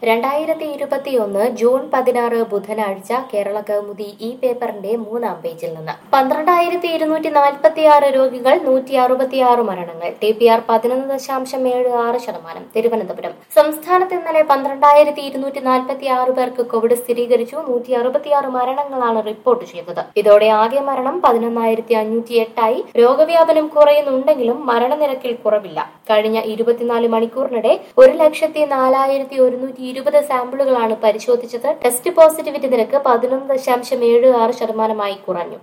രണ്ടായിരത്തി ഇരുപത്തിയൊന്ന് ജൂൺ പതിനാറ് ബുധനാഴ്ച കേരള കൗമുദി ഈ പേപ്പറിന്റെ മൂന്നാം പേജിൽ നിന്ന് പന്ത്രണ്ടായിരത്തി ഇരുന്നൂറ്റി നാൽപ്പത്തി ആറ് രോഗികൾ നൂറ്റി അറുപത്തിയാറ് മരണങ്ങൾ ടി പി ആർ പതിനൊന്ന് ദശാംശം ഏഴ് ആറ് ശതമാനം തിരുവനന്തപുരം സംസ്ഥാനത്ത് ഇന്നലെ പന്ത്രണ്ടായിരത്തി ഇരുന്നൂറ്റി നാൽപ്പത്തി ആറ് പേർക്ക് കോവിഡ് സ്ഥിരീകരിച്ചു നൂറ്റി അറുപത്തിയാറ് മരണങ്ങളാണ് റിപ്പോർട്ട് ചെയ്തത് ഇതോടെ ആകെ മരണം പതിനൊന്നായിരത്തി അഞ്ഞൂറ്റി എട്ടായി രോഗവ്യാപനം കുറയുന്നുണ്ടെങ്കിലും മരണനിരക്കിൽ കുറവില്ല കഴിഞ്ഞ ഇരുപത്തിനാല് മണിക്കൂറിനിടെ ഒരു ലക്ഷത്തി നാലായിരത്തി ഒരുന്നൂറ്റി ഇരുപത് സാമ്പിളുകളാണ് പരിശോധിച്ചത് ടെസ്റ്റ് പോസിറ്റിവിറ്റി നിരക്ക് പതിനൊന്ന് ദശാംശം ഏഴ് ആറ് ശതമാനമായി കുറഞ്ഞു